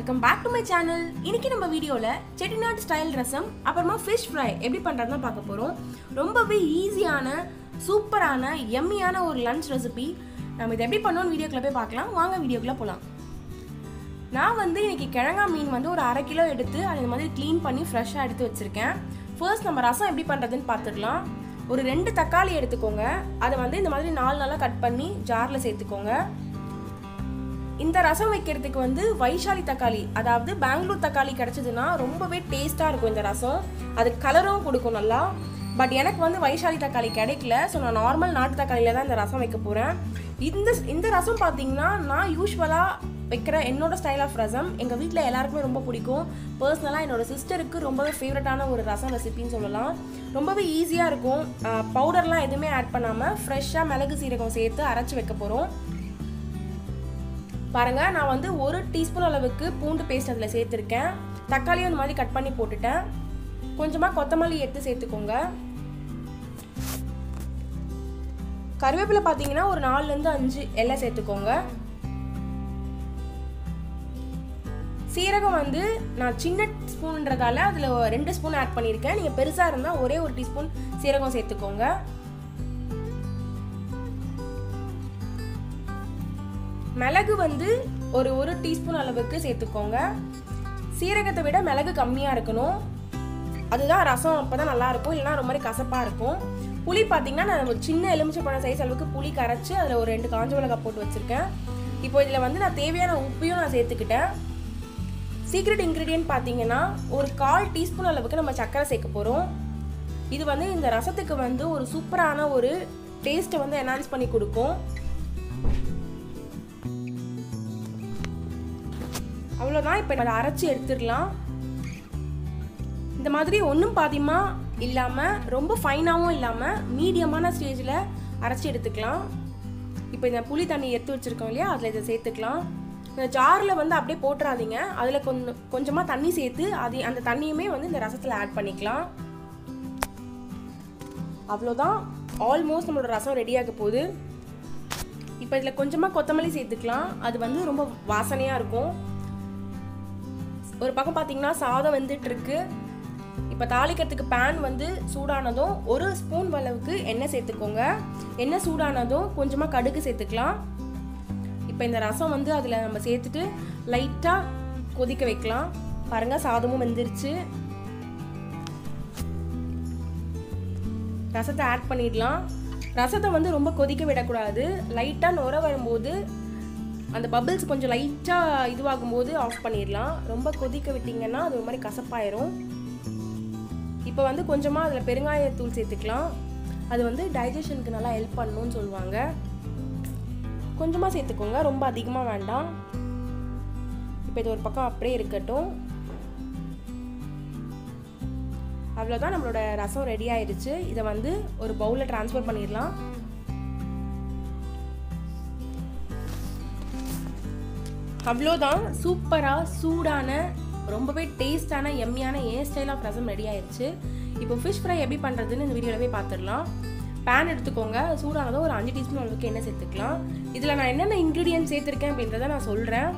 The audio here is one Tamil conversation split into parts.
welcome back to my channel இன்னைக்கு நம்ம வீடியோவில் செட்டிநாட் ஸ்டைல் ரசம் அப்புறமா ஃபிஷ் ஃப்ரை எப்படி பண்ணுறது தான் பார்க்க போகிறோம் ரொம்பவே ஈஸியான சூப்பரான எம்மியான ஒரு லஞ்ச் ரெசிபி நம்ம இதை எப்படி பண்ணோம்னு வீடியோக்குள்ள போய் பார்க்கலாம் வாங்க வீடியோக்குள்ளே போகலாம் நான் வந்து இன்னைக்கு கிழங்கா மீன் வந்து ஒரு அரை கிலோ எடுத்து அது இந்த மாதிரி க்ளீன் பண்ணி ஃப்ரெஷ்ஷாக எடுத்து வச்சுருக்கேன் ஃபர்ஸ்ட் நம்ம ரசம் எப்படி பண்ணுறதுன்னு பார்த்துக்கலாம் ஒரு ரெண்டு தக்காளி எடுத்துக்கோங்க அதை வந்து இந்த மாதிரி நாலு நாளாக கட் பண்ணி ஜாரில் சேர்த்துக்கோங்க இந்த ரசம் வைக்கிறதுக்கு வந்து வைஷாலி தக்காளி அதாவது பெங்களூர் தக்காளி கிடச்சிதுன்னா ரொம்பவே டேஸ்ட்டாக இருக்கும் இந்த ரசம் அது கலரும் கொடுக்கும் நல்லா பட் எனக்கு வந்து வைஷாலி தக்காளி கிடைக்கல ஸோ நான் நார்மல் நாட்டு தக்காளியில் தான் இந்த ரசம் வைக்க போகிறேன் இந்த இந்த ரசம் பார்த்தீங்கன்னா நான் யூஸ்வலாக வைக்கிற என்னோட ஸ்டைல் ஆஃப் ரசம் எங்கள் வீட்டில் எல்லாருக்குமே ரொம்ப பிடிக்கும் பர்சனலாக என்னோட சிஸ்டருக்கு ரொம்பவே ஃபேவரட்டான ஒரு ரசம் ரெசிபின்னு சொல்லலாம் ரொம்பவே ஈஸியாக இருக்கும் பவுடர்லாம் எதுவுமே ஆட் பண்ணாமல் ஃப்ரெஷ்ஷாக மிளகு சீரகம் சேர்த்து அரைச்சி வைக்க போகிறோம் பாருங்க நான் வந்து ஒரு டீஸ்பூன் அளவுக்கு பூண்டு பேஸ்ட் அதில் சேர்த்துருக்கேன் தக்காளியும் இந்த மாதிரி கட் பண்ணி போட்டுட்டேன் கொஞ்சமாக கொத்தமல்லி எடுத்து சேர்த்துக்கோங்க கருவேப்பிலை பார்த்தீங்கன்னா ஒரு நாலுலேருந்து அஞ்சு எல்லாம் சேர்த்துக்கோங்க சீரகம் வந்து நான் சின்ன ஸ்பூன்ன்றதால அதில் ரெண்டு ஸ்பூன் ஆட் பண்ணியிருக்கேன் நீங்கள் பெருசாக இருந்தால் ஒரே ஒரு டீஸ்பூன் சீரகம் சேர்த்துக்கோங்க மிளகு வந்து ஒரு ஒரு டீஸ்பூன் அளவுக்கு சேர்த்துக்கோங்க சீரகத்தை விட மிளகு கம்மியாக இருக்கணும் அதுதான் ரசம் அப்போ தான் நல்லாயிருக்கும் இல்லைனா ரொம்ப மாதிரி கசப்பாக இருக்கும் புளி பார்த்தீங்கன்னா நான் ஒரு சின்ன எலுமிச்சை பழம் சைஸ் அளவுக்கு புளி கரைச்சி அதில் ஒரு ரெண்டு காஞ்ச மிளகாய் போட்டு வச்சுருக்கேன் இப்போ இதில் வந்து நான் தேவையான உப்பையும் நான் சேர்த்துக்கிட்டேன் சீக்ரெட் இன்க்ரீடியன்ட் பார்த்தீங்கன்னா ஒரு கால் டீஸ்பூன் அளவுக்கு நம்ம சர்க்கரை சேர்க்க போகிறோம் இது வந்து இந்த ரசத்துக்கு வந்து ஒரு சூப்பரான ஒரு டேஸ்ட்டை வந்து என்ஹான்ஸ் பண்ணி கொடுக்கும் அவ்வளோதான் இப்போ அதை அரைச்சி எடுத்துடலாம் இந்த மாதிரி ஒன்றும் பாதியமாக இல்லாமல் ரொம்ப ஃபைனாகவும் இல்லாமல் மீடியமான ஸ்டேஜில் அரைச்சி எடுத்துக்கலாம் இப்போ இந்த புளி தண்ணி எடுத்து வச்சுருக்கோம் இல்லையா அதில் இதை சேர்த்துக்கலாம் இந்த ஜாரில் வந்து அப்படியே போட்டுறாதீங்க அதில் கொஞ்சம் கொஞ்சமாக தண்ணி சேர்த்து அது அந்த தண்ணியுமே வந்து இந்த ரசத்தில் ஆட் பண்ணிக்கலாம் அவ்வளோதான் ஆல்மோஸ்ட் நம்மளோட ரசம் ரெடியாக போகுது இப்போ இதில் கொஞ்சமாக கொத்தமல்லி சேர்த்துக்கலாம் அது வந்து ரொம்ப வாசனையாக இருக்கும் ஒரு பக்கம் பார்த்தீங்கன்னா சாதம் வெந்துட்டு இருக்கு இப்போ தாளிக்கிறதுக்கு பேன் வந்து சூடானதும் ஒரு ஸ்பூன் அளவுக்கு எண்ணெய் சேர்த்துக்கோங்க எண்ணெய் சூடானதும் கொஞ்சமாக கடுகு சேர்த்துக்கலாம் இப்போ இந்த ரசம் வந்து அதில் நம்ம சேர்த்துட்டு லைட்டாக கொதிக்க வைக்கலாம் பாருங்கள் சாதமும் வெந்துருச்சு ரசத்தை ஆட் பண்ணிடலாம் ரசத்தை வந்து ரொம்ப கொதிக்க விடக்கூடாது லைட்டாக நுர வரும்போது அந்த பபிள்ஸ் கொஞ்சம் லைட்டாக இதுவாகும் போது ஆஃப் பண்ணிடலாம் ரொம்ப கொதிக்க விட்டிங்கன்னா அது ஒரு மாதிரி கசப்பாயிரும் இப்போ வந்து கொஞ்சமாக அதில் பெருங்காயத்தூள் சேர்த்துக்கலாம் அது வந்து டைஜஷனுக்கு நல்லா ஹெல்ப் பண்ணணும்னு சொல்லுவாங்க கொஞ்சமாக சேர்த்துக்கோங்க ரொம்ப அதிகமாக வேண்டாம் இப்போ இது ஒரு பக்கம் அப்படியே இருக்கட்டும் அவ்வளோதான் நம்மளோட ரசம் ரெடி ஆயிடுச்சு இதை வந்து ஒரு பவுலில் ட்ரான்ஸ்ஃபர் பண்ணிடலாம் அவ்வளோதான் சூப்பராக சூடான ரொம்பவே டேஸ்டான எம்மியான ஏன் ஸ்டைல் ஆஃப் ரசம் ரெடி ஆயிடுச்சு இப்போ ஃபிஷ் ஃப்ரை எப்படி பண்ணுறதுன்னு இந்த வீடியோவில் பார்த்துடலாம் பேன் எடுத்துக்கோங்க சூடானதும் ஒரு அஞ்சு டீஸ்பூன் அளவுக்கு எண்ணெய் சேர்த்துக்கலாம் இதில் நான் என்னென்ன இன்க்ரீடியன்ட் சேர்த்துருக்கேன் அப்படின்றத நான் சொல்கிறேன்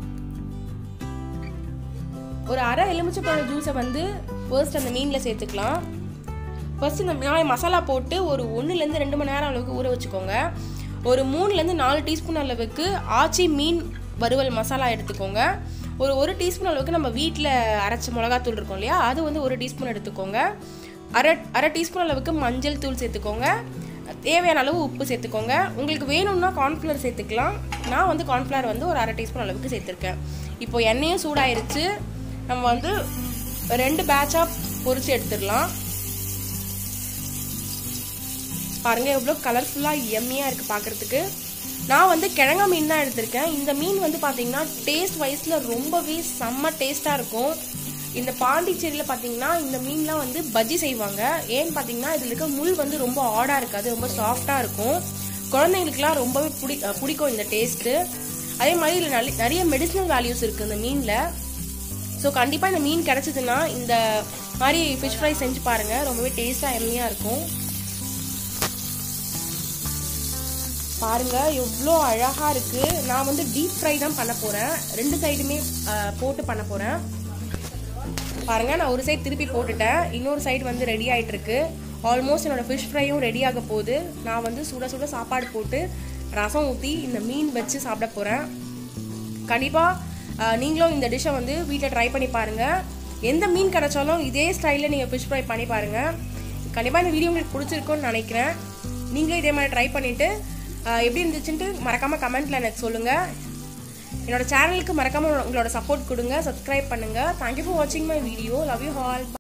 ஒரு அரை எலுமிச்சப்பழம் ஜூஸை வந்து ஃபர்ஸ்ட் அந்த மீனில் சேர்த்துக்கலாம் ஃபர்ஸ்ட் இந்த நான் மசாலா போட்டு ஒரு ஒன்றுலேருந்து ரெண்டு மணி நேரம் அளவுக்கு ஊற வச்சுக்கோங்க ஒரு மூணுலேருந்து நாலு டீஸ்பூன் அளவுக்கு ஆச்சி மீன் வறுவல் மசாலா எடுத்துக்கோங்க ஒரு ஒரு டீஸ்பூன் அளவுக்கு நம்ம வீட்டில் அரைச்ச மிளகாத்தூள் இருக்கும் இல்லையா அது வந்து ஒரு டீஸ்பூன் எடுத்துக்கோங்க அரை அரை டீஸ்பூன் அளவுக்கு மஞ்சள் தூள் சேர்த்துக்கோங்க தேவையான அளவு உப்பு சேர்த்துக்கோங்க உங்களுக்கு வேணும்னா கார்ன்ஃப்ளவர் சேர்த்துக்கலாம் நான் வந்து கார்ன்ஃப்ளவர் வந்து ஒரு அரை டீஸ்பூன் அளவுக்கு சேர்த்துருக்கேன் இப்போ எண்ணெயும் சூடாயிருச்சு நம்ம வந்து ரெண்டு பேட்சாக பொரிச்சு எடுத்துடலாம் பாருங்கள் எவ்வளோ கலர்ஃபுல்லாக எம்மியாக இருக்குது பார்க்குறதுக்கு நான் வந்து கிழங்கா மீன் தான் எடுத்திருக்கேன் இந்த மீன் வந்து பார்த்தீங்கன்னா டேஸ்ட் வைஸில் ரொம்பவே செம்ம டேஸ்ட்டாக இருக்கும் இந்த பாண்டிச்சேரியில் பார்த்தீங்கன்னா இந்த மீன்லாம் வந்து பஜ்ஜி செய்வாங்க ஏன்னு பார்த்தீங்கன்னா இதில் இருக்க முள் வந்து ரொம்ப ஆடாக இருக்காது ரொம்ப சாஃப்டாக இருக்கும் குழந்தைங்களுக்குலாம் ரொம்பவே பிடி பிடிக்கும் இந்த டேஸ்ட்டு அதே மாதிரி இதில் நிறைய மெடிசினல் வேல்யூஸ் இருக்குது இந்த மீனில் ஸோ கண்டிப்பாக இந்த மீன் கிடச்சிதுன்னா இந்த மாதிரி ஃபிஷ் ஃப்ரை செஞ்சு பாருங்கள் ரொம்பவே டேஸ்ட்டாக எம்மியாக இருக்கும் பாருங்க எவ்வளோ அழகா இருக்கு நான் வந்து டீப் ஃப்ரை தான் பண்ண போறேன் ரெண்டு சைடுமே போட்டு பண்ண போறேன் பாருங்க நான் ஒரு சைடு திருப்பி போட்டுட்டேன் இன்னொரு சைடு வந்து ரெடி ஆயிட்டு இருக்கு ஆல்மோஸ்ட் என்னோட ஃபிஷ் ஃப்ரையும் ரெடி ஆக போகுது நான் வந்து சுட சுட சாப்பாடு போட்டு ரசம் ஊற்றி இந்த மீன் வச்சு சாப்பிட போகிறேன் கண்டிப்பாக நீங்களும் இந்த டிஷ்ஷை வந்து வீட்டில் ட்ரை பண்ணி பாருங்கள் எந்த மீன் கிடைச்சாலும் இதே ஸ்டைலில் நீங்கள் ஃபிஷ் ஃப்ரை பண்ணி பாருங்கள் கண்டிப்பாக இந்த வீடியோ உங்களுக்கு பிடிச்சிருக்கும்னு நினைக்கிறேன் நீங்களும் இதே மாதிரி ட்ரை பண்ணிவிட்டு எப்படி இருந்துச்சுன்ட்டு மறக்காமல் கமெண்ட்டில் எனக்கு சொல்லுங்கள் என்னோட சேனலுக்கு மறக்காமல் உங்களோட சப்போர்ட் கொடுங்க சப்ஸ்கிரைப் பண்ணுங்கள் தேங்க்யூ ஃபார் வாட்சிங் my video love you all